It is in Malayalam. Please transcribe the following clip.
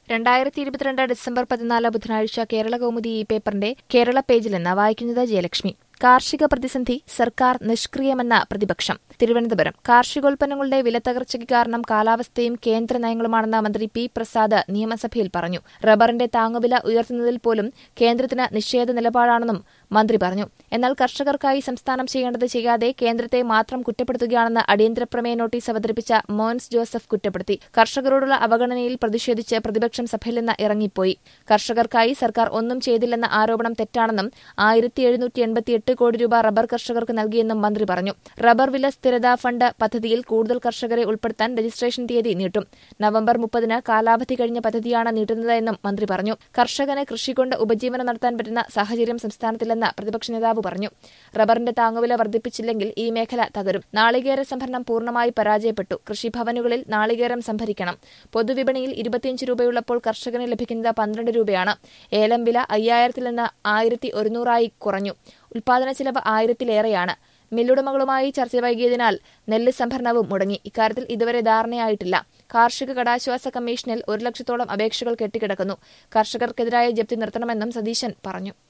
രണ്ടായിരത്തി ഇരുപത്തിരണ്ട് ഡിസംബർ പതിനാല് ബുധനാഴ്ച കേരള കൗമുദി ഈ പേപ്പറിന്റെ കേരള പേജിൽ നിന്ന് വായിക്കുന്നത് ജയലക്ഷ്മി കാർഷിക പ്രതിസന്ധി സർക്കാർ നിഷ്ക്രിയമെന്ന പ്രതിപക്ഷം തിരുവനന്തപുരം കാർഷികോൽപ്പന്നങ്ങളുടെ വിലത്തകർച്ചയ്ക്ക് കാരണം കാലാവസ്ഥയും കേന്ദ്ര നയങ്ങളുമാണെന്ന് മന്ത്രി പി പ്രസാദ് നിയമസഭയിൽ പറഞ്ഞു റബ്ബറിന്റെ താങ്ങുവില ഉയർത്തുന്നതിൽ പോലും കേന്ദ്രത്തിന് നിഷേധ നിലപാടാണെന്നും മന്ത്രി പറഞ്ഞു എന്നാൽ കർഷകർക്കായി സംസ്ഥാനം ചെയ്യേണ്ടത് ചെയ്യാതെ കേന്ദ്രത്തെ മാത്രം കുറ്റപ്പെടുത്തുകയാണെന്ന് അടിയന്തര പ്രമേയ നോട്ടീസ് അവതരിപ്പിച്ച മോൻസ് ജോസഫ് കുറ്റപ്പെടുത്തി കർഷകരോടുള്ള അവഗണനയിൽ പ്രതിഷേധിച്ച് പ്രതിപക്ഷം സഭയിൽ നിന്ന് ഇറങ്ങിപ്പോയി കർഷകർക്കായി സർക്കാർ ഒന്നും ചെയ്തില്ലെന്ന ആരോപണം തെറ്റാണെന്നും ആയിരത്തി എഴുന്നൂറ്റി എൺപത്തിയെട്ട് കോടി രൂപ റബ്ബർ കർഷകർക്ക് നൽകിയെന്നും മന്ത്രി പറഞ്ഞു റബ്ബർ വില സ്ഥിരതാ ഫണ്ട് പദ്ധതിയിൽ കൂടുതൽ കർഷകരെ ഉൾപ്പെടുത്താൻ രജിസ്ട്രേഷൻ തീയതി നീട്ടും നവംബർ മുപ്പതിന് കാലാവധി കഴിഞ്ഞ പദ്ധതിയാണ് നീട്ടുന്നതെന്നും മന്ത്രി പറഞ്ഞു കർഷകന് കൃഷി കൊണ്ട് ഉപജീവനം നടത്താൻ പറ്റുന്ന സാഹചര്യം സംസ്ഥാനത്തില്ലെന്ന് പ്രതിപക്ഷ നേതാവ് പറഞ്ഞു റബ്ബറിന്റെ താങ്ങുവില വർദ്ധിപ്പിച്ചില്ലെങ്കിൽ ഈ മേഖല തകരും നാളികേര സംഭരണം പൂർണ്ണമായി പരാജയപ്പെട്ടു കൃഷിഭവനുകളിൽ നാളികേരം സംഭരിക്കണം പൊതുവിപണിയിൽ ഇരുപത്തിയഞ്ച് രൂപയുള്ളപ്പോൾ കർഷകന് ലഭിക്കുന്നത് പന്ത്രണ്ട് രൂപയാണ് ഏലം വില അയ്യായിരത്തിൽ നിന്ന് ആയിരത്തി ഒരുന്നൂറായി കുറഞ്ഞു ഉൽപാദന ചെലവ് ആയിരത്തിലേറെയാണ് മില്ലുടമകളുമായി ചർച്ച വൈകിയതിനാൽ നെല്ല് സംഭരണവും മുടങ്ങി ഇക്കാര്യത്തിൽ ഇതുവരെ ധാരണയായിട്ടില്ല കാർഷിക കടാശ്വാസ കമ്മീഷനിൽ ഒരു ലക്ഷത്തോളം അപേക്ഷകൾ കെട്ടിക്കിടക്കുന്നു കർഷകർക്കെതിരായ ജപ്തി നിർത്തണമെന്നും സതീശൻ പറഞ്ഞു